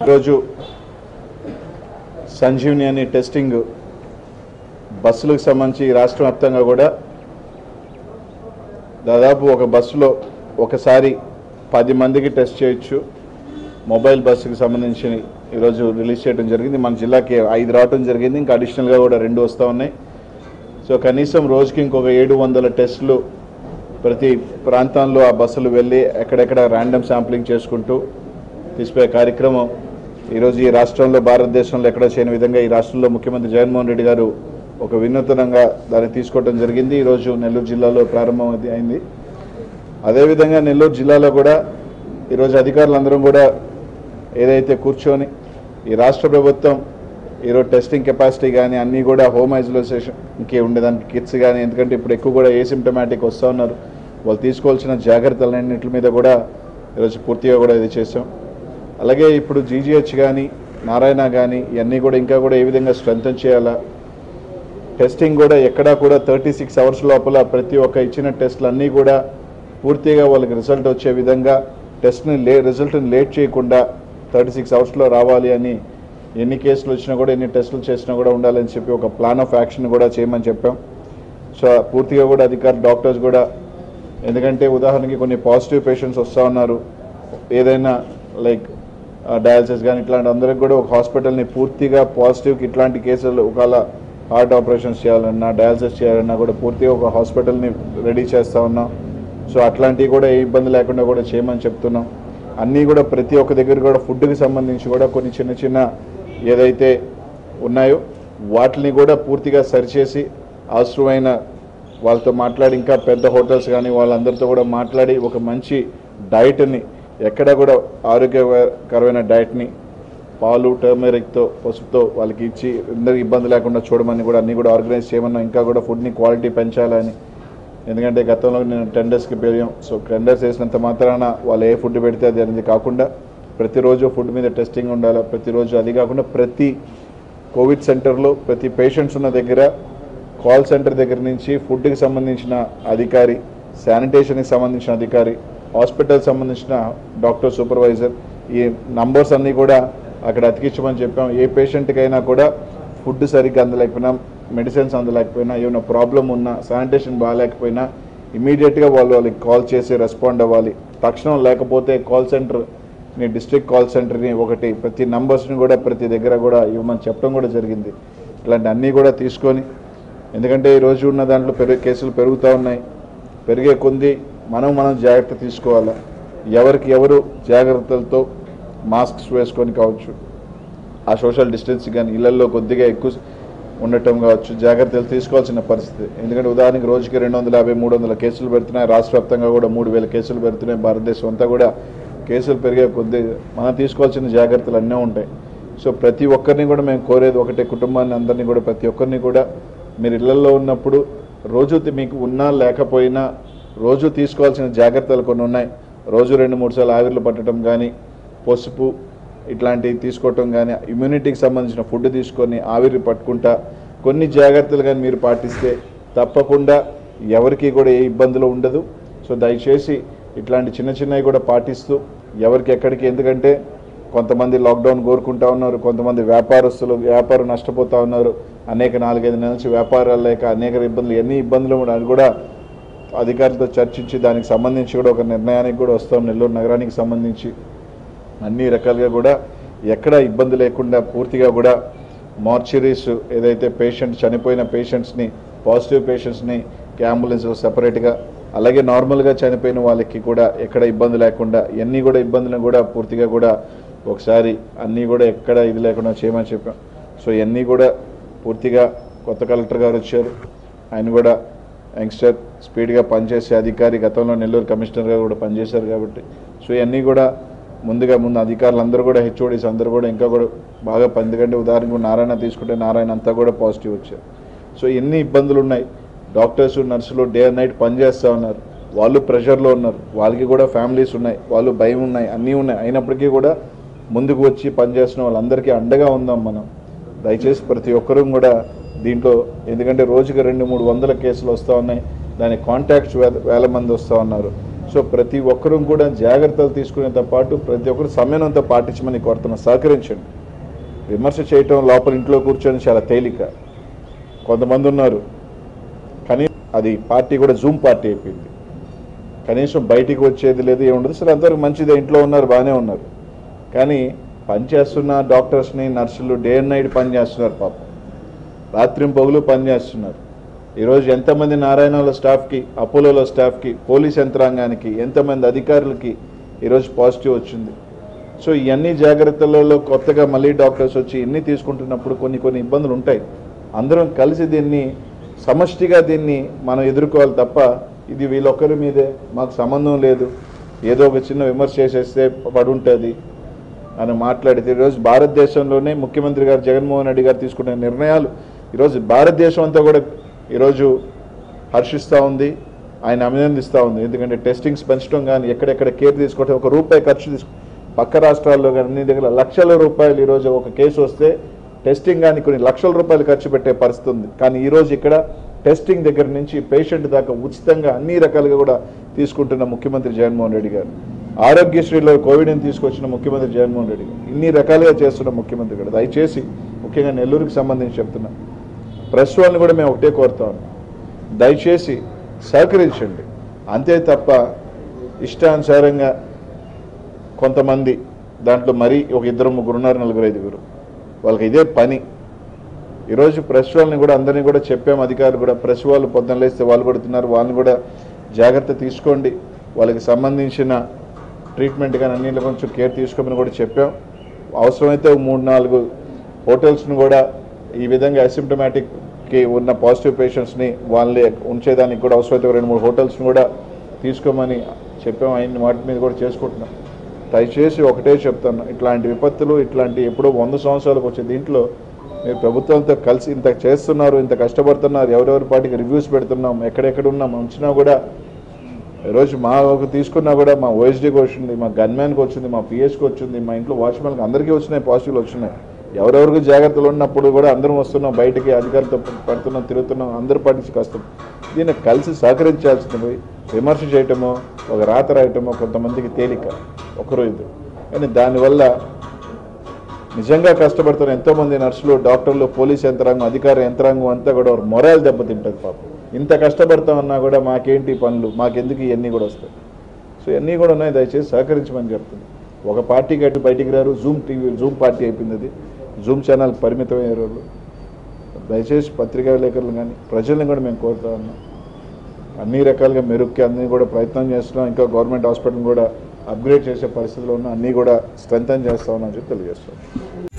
ఈరోజు సంజీవని అనే టెస్టింగ్ బస్సులకు సంబంధించి రాష్ట్ర వ్యాప్తంగా కూడా దాదాపు ఒక బస్సులో ఒకసారి పది మందికి టెస్ట్ చేయొచ్చు మొబైల్ బస్సుకి సంబంధించి ఈరోజు రిలీజ్ చేయడం జరిగింది మన జిల్లాకి ఐదు రావడం జరిగింది ఇంకా అడిషనల్గా కూడా రెండు వస్తూ ఉన్నాయి సో కనీసం రోజుకి ఇంకొక ఏడు వందల టెస్టులు ప్రతి ప్రాంతాల్లో ఆ బస్సులు వెళ్ళి ఎక్కడెక్కడ ర్యాండమ్ శాంప్లింగ్ చేసుకుంటూ తీసుకునే కార్యక్రమం ఈరోజు ఈ రాష్ట్రంలో భారతదేశంలో ఎక్కడ చేయని విధంగా ఈ రాష్ట్రంలో ముఖ్యమంత్రి జగన్మోహన్ రెడ్డి గారు ఒక వినూతనంగా దాన్ని తీసుకోవడం జరిగింది ఈరోజు నెల్లూరు జిల్లాలో ప్రారంభం అది అయింది అదేవిధంగా నెల్లూరు జిల్లాలో కూడా ఈరోజు అధికారులందరం కూడా ఏదైతే కూర్చొని ఈ రాష్ట్ర ప్రభుత్వం ఈరోజు టెస్టింగ్ కెపాసిటీ కానీ అన్నీ కూడా హోమ్ ఐసోలేషన్కి ఉండేదానికి కిట్స్ కానీ ఎందుకంటే ఇప్పుడు ఎక్కువ కూడా ఏసిమ్టమాటిక్ వస్తూ ఉన్నారు వాళ్ళు తీసుకోవాల్సిన జాగ్రత్తలన్నింటి మీద కూడా ఈరోజు పూర్తిగా కూడా ఇది చేసాం అలాగే ఇప్పుడు జీజీహెచ్ కానీ నారాయణ కానీ ఇవన్నీ కూడా ఇంకా కూడా ఏ విధంగా స్ట్రెంగ్తన్ చేయాలా టెస్టింగ్ కూడా ఎక్కడా కూడా థర్టీ సిక్స్ అవర్స్ లోపల ప్రతి ఒక్క ఇచ్చిన టెస్ట్లు అన్నీ కూడా పూర్తిగా వాళ్ళకి రిజల్ట్ వచ్చే విధంగా టెస్ట్ని లే రిజల్ట్ని లేట్ చేయకుండా థర్టీ సిక్స్ అవర్స్లో రావాలి అని ఎన్ని కేసులు వచ్చినా కూడా ఎన్ని టెస్టులు చేసినా కూడా ఉండాలని చెప్పి ఒక ప్లాన్ ఆఫ్ యాక్షన్ కూడా చేయమని చెప్పాం సో పూర్తిగా కూడా అధికారులు డాక్టర్స్ కూడా ఎందుకంటే ఉదాహరణకి కొన్ని పాజిటివ్ పేషెంట్స్ వస్తూ ఉన్నారు ఏదైనా లైక్ డయాలసిస్ కానీ ఇట్లాంటి అందరికి కూడా ఒక హాస్పిటల్ని పూర్తిగా పాజిటివ్కి ఇట్లాంటి కేసులు ఒకవేళ హార్ట్ ఆపరేషన్స్ చేయాలన్నా డయాలసిస్ చేయాలన్నా కూడా పూర్తిగా ఒక హాస్పిటల్ని రెడీ చేస్తూ ఉన్నాం సో అట్లాంటివి కూడా ఏ ఇబ్బంది లేకుండా కూడా చేయమని చెప్తున్నాం అన్నీ కూడా ప్రతి ఒక్క దగ్గర కూడా ఫుడ్కి సంబంధించి కూడా కొన్ని చిన్న చిన్న ఏదైతే ఉన్నాయో వాటిని కూడా పూర్తిగా సరిచేసి అవసరమైన వాళ్ళతో మాట్లాడి ఇంకా పెద్ద హోటల్స్ కానీ వాళ్ళందరితో కూడా మాట్లాడి ఒక మంచి డైట్ని ఎక్కడ కూడా ఆరోగ్యకరమైన డైట్ని పాలు టర్మరిక్తో పసుపుతో వాళ్ళకి ఇచ్చి అందరికి ఇబ్బంది లేకుండా చూడమని కూడా అన్నీ కూడా ఆర్గనైజ్ చేయమన్నా ఇంకా కూడా ఫుడ్ని క్వాలిటీ పెంచాలని ఎందుకంటే గతంలో నేను టెండర్స్కి పెరిగాం సో టెండర్స్ వేసినంత మాత్రాన వాళ్ళు ఏ ఫుడ్ పెడితే అది అనేది కాకుండా ప్రతిరోజు ఫుడ్ మీద టెస్టింగ్ ఉండాలి ప్రతిరోజు అది కాకుండా ప్రతి కోవిడ్ సెంటర్లో ప్రతి పేషెంట్స్ ఉన్న దగ్గర కాల్ సెంటర్ దగ్గర నుంచి ఫుడ్కి సంబంధించిన అధికారి శానిటేషన్కి సంబంధించిన అధికారి హాస్పిటల్ సంబంధించిన డాక్టర్ సూపర్వైజర్ ఈ నంబర్స్ అన్నీ కూడా అక్కడ అతికించమని చెప్పాం ఏ పేషెంట్కైనా కూడా ఫుడ్ సరిగ్గా అందలేకపోయినా మెడిసిన్స్ అందలేకపోయినా ఏమైనా ప్రాబ్లం ఉన్నా శానిటేషన్ బాగాలేకపోయినా ఇమీడియట్గా వాళ్ళు వాళ్ళకి కాల్ చేసి రెస్పాండ్ అవ్వాలి తక్షణం లేకపోతే కాల్ సెంటర్ మీ డిస్ట్రిక్ట్ కాల్ సెంటర్ని ఒకటి ప్రతి నంబర్స్ని కూడా ప్రతి దగ్గర కూడా ఇవ్వమని చెప్పడం కూడా జరిగింది ఇట్లాంటి అన్నీ కూడా తీసుకొని ఎందుకంటే ఈ రోజు ఉన్న దాంట్లో పెరుగు కేసులు పెరుగుతూ ఉన్నాయి పెరిగే కొద్ది మనం మనం జాగ్రత్త తీసుకోవాలా ఎవరికి ఎవరు జాగ్రత్తలతో మాస్క్స్ వేసుకొని కావచ్చు ఆ సోషల్ డిస్టెన్స్ కానీ ఇళ్లలో కొద్దిగా ఎక్కువ ఉండటం కావచ్చు జాగ్రత్తలు తీసుకోవాల్సిన పరిస్థితి ఎందుకంటే ఉదాహరణకి రోజుకి రెండు వందల యాభై మూడు వందల కేసులు పెడుతున్నాయి రాష్ట్ర వ్యాప్తంగా కూడా మూడు వేల కేసులు పెడుతున్నాయి భారతదేశం అంతా కూడా కేసులు పెరిగే కొద్ది మనం తీసుకోవాల్సిన జాగ్రత్తలు అన్నీ ఉంటాయి సో ప్రతి ఒక్కరిని కూడా మేము కోరేది ఒకటే కుటుంబాన్ని అందరినీ కూడా ప్రతి ఒక్కరిని కూడా మీరు ఇళ్లలో ఉన్నప్పుడు రోజు తి- మీకు ఉన్నా లేకపోయినా రోజు తీసుకోవాల్సిన జాగ్రత్తలు కొన్ని ఉన్నాయి రోజు రెండు మూడు సార్లు ఆవిర్లు పట్టడం కానీ పసుపు ఇట్లాంటివి తీసుకోవటం కానీ ఇమ్యూనిటీకి సంబంధించిన ఫుడ్ తీసుకొని ఆవిరి పట్టుకుంటా కొన్ని జాగ్రత్తలు కానీ మీరు పాటిస్తే తప్పకుండా ఎవరికి కూడా ఏ ఇబ్బందులు ఉండదు సో దయచేసి ఇట్లాంటి చిన్న చిన్నవి కూడా పాటిస్తూ ఎవరికి ఎక్కడికి ఎందుకంటే కొంతమంది లాక్డౌన్ కోరుకుంటా ఉన్నారు కొంతమంది వ్యాపారస్తులు వ్యాపారం నష్టపోతూ ఉన్నారు అనేక నాలుగైదు నెలల నుంచి వ్యాపారాలు లేక అనేక ఇబ్బందులు ఎన్ని ఇబ్బందులు ఉన్నాయి అది కూడా అధికారులతో చర్చించి దానికి సంబంధించి కూడా ఒక నిర్ణయానికి కూడా వస్తాం నెల్లూరు నగరానికి సంబంధించి అన్ని రకాలుగా కూడా ఎక్కడ ఇబ్బంది లేకుండా పూర్తిగా కూడా మార్చరీస్ ఏదైతే పేషెంట్ చనిపోయిన పేషెంట్స్ని పాజిటివ్ పేషెంట్స్ని అంబులెన్స్లో సపరేట్గా అలాగే నార్మల్గా చనిపోయిన వాళ్ళకి కూడా ఎక్కడ ఇబ్బంది లేకుండా ఎన్ని కూడా ఇబ్బందులను కూడా పూర్తిగా కూడా ఒకసారి అన్నీ కూడా ఎక్కడ ఇది లేకుండా చేయమని చెప్పాం సో ఇవన్నీ కూడా పూర్తిగా కొత్త కలెక్టర్ గారు వచ్చారు ఆయన కూడా యంగ్స్టర్ స్పీడ్గా పనిచేసే అధికారి గతంలో నెల్లూరు కమిషనర్గా కూడా పనిచేశారు కాబట్టి సో ఇవన్నీ కూడా ముందుగా ముందు అధికారులు అందరూ కూడా హెచ్ఓడీస్ అందరూ కూడా ఇంకా కూడా బాగా పని ఎందుకంటే ఉదాహరణకు నారాయణ తీసుకుంటే నారాయణ అంతా కూడా పాజిటివ్ వచ్చారు సో ఎన్ని ఇబ్బందులు ఉన్నాయి డాక్టర్స్ నర్సులు డే అండ్ నైట్ పనిచేస్తూ ఉన్నారు వాళ్ళు ప్రెషర్లో ఉన్నారు వాళ్ళకి కూడా ఫ్యామిలీస్ ఉన్నాయి వాళ్ళు భయం ఉన్నాయి అన్నీ ఉన్నాయి అయినప్పటికీ కూడా ముందుకు వచ్చి పనిచేస్తున్న వాళ్ళందరికీ అండగా ఉందాం మనం దయచేసి ప్రతి ఒక్కరూ కూడా దీంట్లో ఎందుకంటే రోజుకి రెండు మూడు వందల కేసులు వస్తూ ఉన్నాయి దాని కాంటాక్ట్స్ వేల వేల మంది వస్తూ ఉన్నారు సో ప్రతి ఒక్కరూ కూడా జాగ్రత్తలు తీసుకునేతో పాటు ప్రతి ఒక్కరు సమయంతో పాటించమని కోరుతున్నాం సహకరించండి విమర్శ చేయటం లోపల ఇంట్లో కూర్చొని చాలా తేలిక కొంతమంది ఉన్నారు కానీ అది పార్టీ కూడా జూమ్ పార్టీ అయిపోయింది కనీసం బయటికి వచ్చేది లేదు ఏముండదు సరే అంతవరకు మంచిదే ఇంట్లో ఉన్నారు బాగానే ఉన్నారు కానీ పనిచేస్తున్న డాక్టర్స్ని నర్సులు డే అండ్ నైట్ పని చేస్తున్నారు పాపం రాత్రి పొగులు పని చేస్తున్నారు ఈరోజు ఎంతమంది నారాయణలో స్టాఫ్కి అపోలోలో స్టాఫ్కి పోలీస్ యంత్రాంగానికి ఎంతమంది అధికారులకి ఈరోజు పాజిటివ్ వచ్చింది సో ఇవన్నీ జాగ్రత్తలలో కొత్తగా మళ్ళీ డాక్టర్స్ వచ్చి ఇన్ని తీసుకుంటున్నప్పుడు కొన్ని కొన్ని ఇబ్బందులు ఉంటాయి అందరం కలిసి దీన్ని సమష్టిగా దీన్ని మనం ఎదుర్కోవాలి తప్ప ఇది వీళ్ళొక్కరి మీదే మాకు సంబంధం లేదు ఏదో ఒక చిన్న విమర్శ చేసేస్తే పడుంటుంది అని మాట్లాడితే ఈరోజు భారతదేశంలోనే ముఖ్యమంత్రి గారు జగన్మోహన్ రెడ్డి గారు తీసుకునే నిర్ణయాలు ఈరోజు భారతదేశం అంతా కూడా ఈరోజు హర్షిస్తూ ఉంది ఆయన అభినందిస్తూ ఉంది ఎందుకంటే టెస్టింగ్స్ పెంచడం కానీ ఎక్కడెక్కడ కేర్ తీసుకోవడం ఒక రూపాయి ఖర్చు తీసుకు పక్క రాష్ట్రాల్లో కానీ అన్ని దగ్గర లక్షల రూపాయలు ఈరోజు ఒక కేసు వస్తే టెస్టింగ్ కానీ కొన్ని లక్షల రూపాయలు ఖర్చు పెట్టే పరిస్థితి ఉంది కానీ ఈరోజు ఇక్కడ టెస్టింగ్ దగ్గర నుంచి పేషెంట్ దాకా ఉచితంగా అన్ని రకాలుగా కూడా తీసుకుంటున్న ముఖ్యమంత్రి జగన్మోహన్ రెడ్డి గారు ఆరోగ్యశ్రీలో కోవిడ్ని తీసుకొచ్చిన ముఖ్యమంత్రి జగన్మోహన్ రెడ్డి గారు ఇన్ని రకాలుగా చేస్తున్న ముఖ్యమంత్రి గారు దయచేసి ముఖ్యంగా నెల్లూరుకి సంబంధించి చెప్తున్నా ప్రెస్ వాళ్ళని కూడా మేము ఒకటే కోరుతా ఉన్నాం దయచేసి సహకరించండి అంతే తప్ప ఇష్టానుసారంగా కొంతమంది దాంట్లో మరీ ఒక ఇద్దరు ముగ్గురు ఉన్నారు నలుగురు ఐదుగురు వాళ్ళకి ఇదే పని ఈరోజు ప్రెస్ వాళ్ళని కూడా అందరినీ కూడా చెప్పాము అధికారులు కూడా ప్రెస్ వాళ్ళు పొద్దున్న లేస్తే వాళ్ళు కొడుతున్నారు వాళ్ళని కూడా జాగ్రత్త తీసుకోండి వాళ్ళకి సంబంధించిన ట్రీట్మెంట్ కానీ అన్నింటిలో కొంచెం కేర్ తీసుకోమని కూడా చెప్పాం అవసరమైతే ఒక మూడు నాలుగు హోటల్స్ను కూడా ఈ విధంగా అసిమ్టమాటిక్కి ఉన్న పాజిటివ్ పేషెంట్స్ని వాళ్ళని ఉంచేదానికి కూడా అవసరమైతే ఒక రెండు మూడు హోటల్స్ని కూడా తీసుకోమని చెప్పాం ఆయన వాటి మీద కూడా చేసుకుంటున్నాం దయచేసి ఒకటే చెప్తాను ఇట్లాంటి విపత్తులు ఇట్లాంటి ఎప్పుడో వంద సంవత్సరాలకు వచ్చే దీంట్లో మీరు ప్రభుత్వంతో కలిసి ఇంత చేస్తున్నారు ఇంత కష్టపడుతున్నారు ఎవరెవరి పార్టీకి రివ్యూస్ పెడుతున్నాం ఎక్కడెక్కడ ఉన్నాం ఉంచినా కూడా ఈరోజు మా ఒక తీసుకున్నా కూడా మా ఓఎస్డీకి వచ్చింది మా గన్మ్యాన్కి వచ్చింది మా పిఎస్కి వచ్చింది మా ఇంట్లో వాచ్మెన్కి అందరికీ వచ్చినాయి పాజిటివ్లు వచ్చినాయి ఎవరెవరికి జాగ్రత్తలు ఉన్నప్పుడు కూడా అందరం వస్తున్నాం బయటికి అధికారులతో పడుతున్నాం తిరుగుతున్నాం అందరి పాటించి కష్టం దీన్ని కలిసి సహకరించాల్సింది పోయి విమర్శ చేయటమో ఒక రాత రాయటమో కొంతమందికి తేలిక ఒకరు ఇద్దరు కానీ దానివల్ల నిజంగా కష్టపడుతున్న ఎంతోమంది నర్సులు డాక్టర్లు పోలీస్ యంత్రాంగం అధికార యంత్రాంగం అంతా కూడా మొరాల్ దెబ్బతింటుంది పాపం ఇంత కష్టపడతామన్నా కూడా మాకేంటి పనులు మాకెందుకు ఇవన్నీ కూడా వస్తాయి సో ఇవన్నీ కూడా ఉన్నాయి దయచేసి సహకరించమని చెప్తుంది ఒక పార్టీకి అటు బయటికి రారు జూమ్ టీవీ జూమ్ పార్టీ అయిపోయింది అది జూమ్ ఛానల్ పరిమితమైన రోజులు దయచేసి పత్రికా విలేకరులు కానీ ప్రజల్ని కూడా మేము కోరుతా ఉన్నాం అన్ని రకాలుగా మెరుగ్కి అన్ని కూడా ప్రయత్నం చేస్తున్నాం ఇంకా గవర్నమెంట్ హాస్పిటల్ కూడా అప్గ్రేడ్ చేసే పరిస్థితిలో ఉన్న అన్నీ కూడా స్ట్రెంగ్ చేస్తా ఉన్నామని చెప్పి తెలియజేస్తాం